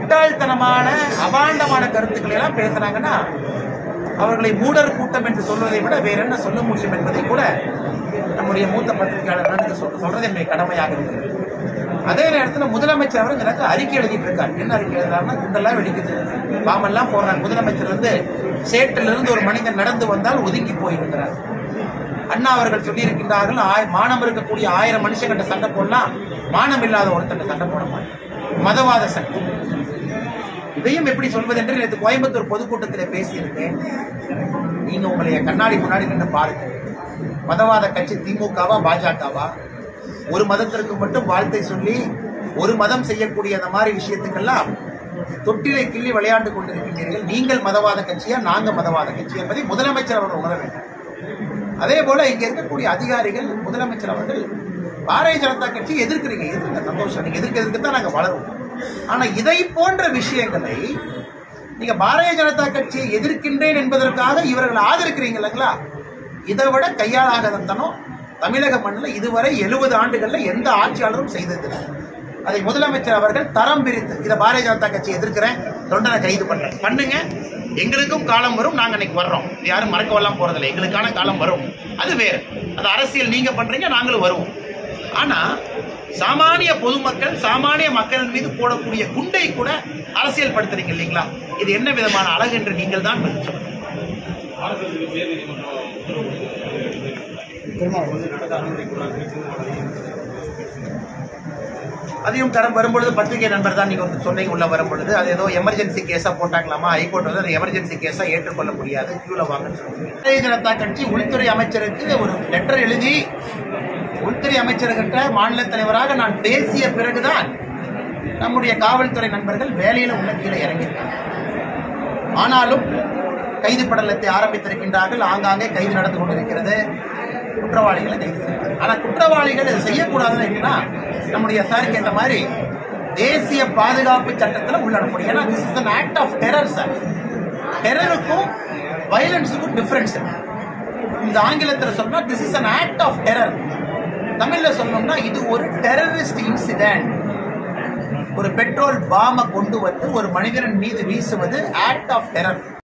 முட்டாள்தனமான அபாண்டமான கருத்துக்களை எல்லாம் பேசுறாங்கன்னா அவர்களை மூடர் கூட்டம் என்று சொல்வதை விட வேற என்ன சொல்ல முடியும் என்பதை கூட நம்முடைய மூத்த பத்திரிகையாளர் அண்ணனுக்கு சொல்ற- சொல்றது என்னுடைய கடமையாக இருக்கிறது அதே நேரத்தில் முதலமைச்சர் அவர் இந்த நேரத்தில் அறிக்கை எழுதிட்டு இருக்கார் என்ன அறிக்கை எழுதுறாருன்னா குண்டெல்லாம் வெடிக்குது பாம்பெல்லாம் போடுறாங்க முதலமைச்சர் வந்து சேற்றிலிருந்து ஒரு மனிதன் நடந்து வந்தால் ஒதுங்கி போயிருக்கிறார் அண்ணா அவர்கள் சொல்லியிருக்கின்றார்கள் ஆய- மானம் இருக்கக்கூடிய ஆயிரம் மனுஷங்கிட்ட சண்டை போடலாம் மானம் இல்லாத ஒருத்தன் சண்டை போட மாட்டான் மதவாத சக்தி இதையும் எப்படி சொல்வது என்று நேற்று கோயம்புத்தூர் பொதுக்கூட்டத்தில் பேசியிருக்கேன் நீங்க உங்களை கண்ணாடி முன்னாடி நின்று பாருங்க மதவாத கட்சி திமுகவா பாஜகவா ஒரு மதத்திற்கு மட்டும் வாழ்த்தை சொல்லி ஒரு மதம் செய்யக்கூடிய அந்த மாதிரி விஷயத்துக்கெல்லாம் தொட்டிலை கிள்ளி விளையாண்டு கொண்டிருக்கின்றீர்கள் நீங்கள் மதவாத கட்சியா நாங்க மதவாத கட்சி என்பதை முதலமைச்சர் அவர்கள் உணர வேண்டும் அதே போல இங்க இருக்கக்கூடிய அதிகாரிகள் முதலமைச்சர் அவர்கள் பாரதிய ஜனதா கட்சி எதிர்க்கிறீங்க எதிர்க்க சந்தோஷம் நீங்க எதிர்க்க எதிர்க்க தான் நாங்க வளருவோம் ஆனா இதை போன்ற விஷயங்களை நீங்க பாரதிய ஜனதா கட்சியை எதிர்க்கின்றேன் என்பதற்காக இவர்கள் ஆதரிக்கிறீங்க இல்லைங்களா இதை விட கையாளாகத்தனம் தமிழக மண்ணில் இதுவரை எழுபது ஆண்டுகள்ல எந்த ஆட்சியாளரும் செய்ததில்லை அதை முதலமைச்சர் அவர்கள் தரம் பிரித்து இதை பாரதிய ஜனதா கட்சி எதிர்க்கிறேன் தொண்டனை கைது பண்றேன் பண்ணுங்க எங்களுக்கும் காலம் வரும் நாங்க இன்னைக்கு வர்றோம் இது யாரும் மறக்கவெல்லாம் போறதில்லை எங்களுக்கான காலம் வரும் அது வேறு அது அரசியல் நீங்க பண்றீங்க நாங்களும் வருவோம் ஆனா சாமானிய பொதுமக்கள் சாமானிய மக்களின் மீது போடக்கூடிய குண்டை கூட அரசியல் படுத்துறீங்க இல்லைங்களா இது என்ன விதமான அழகு என்று நீங்கள் தான் பதில் சொல்லணும் அதையும் தரம் வரும்பொழுது பத்திரிகை நண்பர் தான் நீங்க வந்து சொன்னீங்க உள்ள வரும்பொழுது அது ஏதோ எமர்ஜென்சி கேஸா போட்டாங்களாமா ஹைகோர்ட் வந்து அது எமர்ஜென்சி கேஸா ஏற்றுக்கொள்ள முடியாது கியூல வாங்கன்னு சொல்லுங்க பாரதிய ஜனதா கட்சி உள்துறை அமைச்சருக்கு ஒரு லெட்டர் எழுதி உள்துறை அமைச்சர்கிட்ட மாநில தலைவராக நான் பேசிய பிறகுதான் நம்முடைய காவல்துறை நண்பர்கள் வேலையில உள்ள கீழே இறங்கியிருக்காங்க ஆனாலும் கைது படலத்தை ஆரம்பித்திருக்கின்றார்கள் ஆங்காங்கே கைது நடந்து கொண்டிருக்கிறது குற்றவாளிகளை கைது செய்யறாங்க ஆனா குற்றவாளிகள் இதை செய்யக்கூடாதுன்னு எப்படின்னா நம்முடைய சார் கேட்ட மாதிரி தேசிய பாதுகாப்பு சட்டத்தில் உள்ளடக்கூடிய ஏன்னா this is an act of terror sir டெரருக்கும் வயலன்ஸுக்கும் டிஃபரன்ஸ் இந்த ஆங்கிலத்தில் சொன்னா this is an act of terror தமிழ்ல சொன்னோம்னா இது ஒரு டெரரிஸ்ட் இன்சிடென்ட் ஒரு பெட்ரோல் பாமை கொண்டு வந்து ஒரு மனிதனின் மீது வீசுவது ஆக்ட் ஆஃப் டெரர்